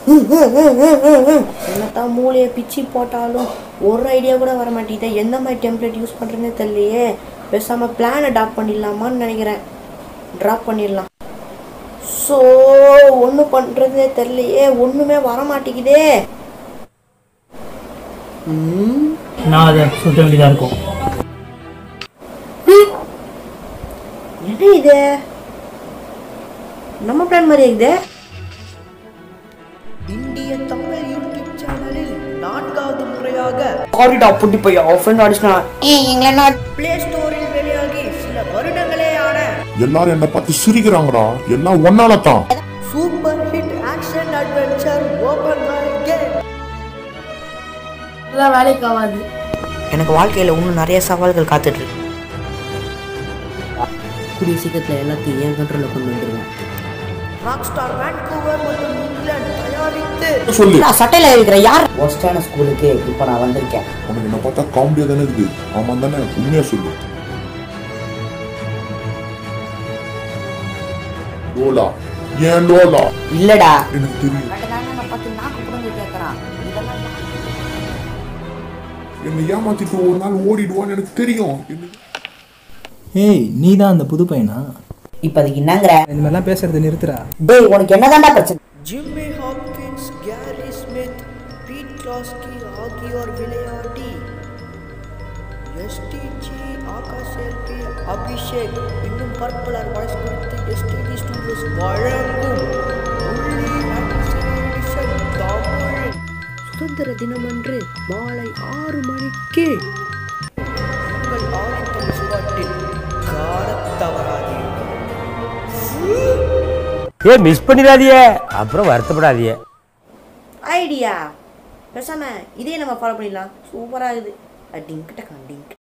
என்னத்தான் மூளையை பிச்சு போட்டாலும் ஒரு ஐடியா கூட வர மாட்டேங்குது எந்த மாதிரி டெம்ப்ளேட் யூஸ் பண்ணுறேன்னே தெரியலையே பேசாமல் பிளானை டாப் பண்ணிடலாமான்னு நினைக்கிறேன் ட்ராப் பண்ணிடலாம் ஸோ ஒன்றும் பண்ணுறதே தெரியலையே ஒன்றுமே வர மாட்டேங்குதே ம் நான் அதை சுத்த வேண்டியதாக இருக்கும் என்ன இது நம்ம பிளான் மாதிரி இருக்குது இந்திய தமிழ் யூடியூப் சேனலில் நான்காவது முறையாக சாரிடா புட்டி போய் ஃப்ரெண்ட் ஆடிஷனா பிளே ஸ்டோரில் வெளியாகி சில வருடங்களே ஆன எல்லாரும் என்ன பார்த்து சிரிக்கிறாங்கடா எல்லாம் ஒன்னால தான் super hit action adventure open game இதெல்லாம் வேலைக்கு ஆகாது எனக்கு வாழ்க்கையில் இன்னும் நிறைய சவால்கள் காத்துட்டு இருக்கு கூடிய சீக்கிரத்தில் எல்லாத்தையும் என் கண்ட்ரோலில் கொண்டு வந்துடுவேன் ராக் ஸ்டார் வேன்கூவர் மற்றும் இங்கிலாந்து தயாரித்து சொல்லு நான் சட்டையில் இருக்கிற யார் ஒஸ்டான ஸ்கூலுக்கு இப்போ நான் வந்திருக்கேன் உனக்கு என்ன பார்த்தா காமெடியா தானே இருக்குது ஆமா தானே உண்மையா சொல்லு லோலா ஏன் லோலா இல்லடா எனக்கு தெரியும் பார்த்து நாக்கு புடுங்க கேட்குறான் இதெல்லாம் என்னை ஏமாத்திட்டு ஒரு நாள் ஓடிடுவான்னு எனக்கு தெரியும் என்ன- ஏய் நீ தான் அந்த புது பையனா இப்போ அதுக்கு என்னங்கிற இந்த மாதிரிலாம் பேசுறது நிறுத்துறா டேய் உனக்கு என்னதான்டா பிரச்சனை Jimmy Hopkins Gary Smith Pete Klasky ஆகியோர் விளையாடி எஸ்டிஜி ஆகாஷ் எல்பி அபிஷேக் இன்னும் பற்பலர் வாய்ஸ் கொடுத்து எஸ்டிஜி ஸ்டுடியோஸ் வழங்கும் உள்ளி அட்மிஷன் எடிஷன் தமிழ் சுதந்திர தினமன்று மாலை ஆறு மணிக்கு உங்கள் ஆதித்தம் சுவாட்டில் காணத் தவறாதீர்கள் ஏ மிஸ் பண்ணிடாதியே அப்புறம் வருத்தப்படாதியே ஐடியா பேசாம இதே நம்ம ஃபாலோ பண்ணிடலாம் சூப்பராக இருக்குது டிங்க் டக்கா டிங்க்